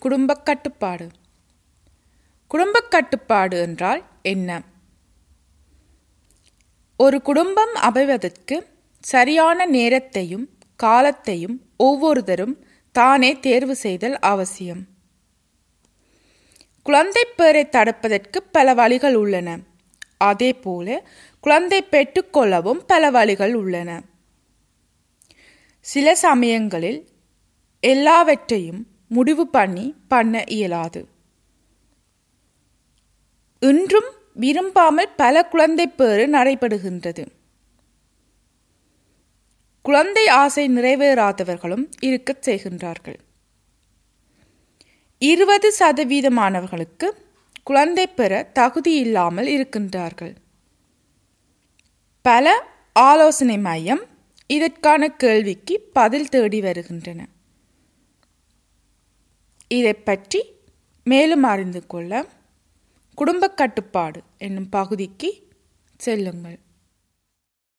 குடும்பக் கட்டுப்பாடு குடும்பக் கட்டுப்பாடு என்றால் என்ன ஒரு குடும்பம் அமைவதற்கு சரியான நேரத்தையும் காலத்தையும் ஒவ்வொருத்தரும் தானே தேர்வு செய்தல் அவசியம் குழந்தைப் பேரை தடுப்பதற்கு பல வழிகள் உள்ளன அதேபோல குழந்தை பெற்றுக்கொள்ளவும் பல வழிகள் உள்ளன சில சமயங்களில் எல்லாவற்றையும் முடிவு பண்ணி பண்ண இயலாது இன்றும் விரும்பாமல் பல குழந்தை பேறு நடைபெறுகின்றது குழந்தை ஆசை நிறைவேறாதவர்களும் இருக்கச் செய்கின்றார்கள் இருபது சதவீதமானவர்களுக்கு குழந்தை பெற தகுதி இல்லாமல் இருக்கின்றார்கள் பல ஆலோசனை மையம் இதற்கான கேள்விக்கு பதில் தேடி வருகின்றன இதை பற்றி மேலும் அறிந்து கொள்ள குடும்ப கட்டுப்பாடு என்னும் பகுதிக்கு செல்லுங்கள்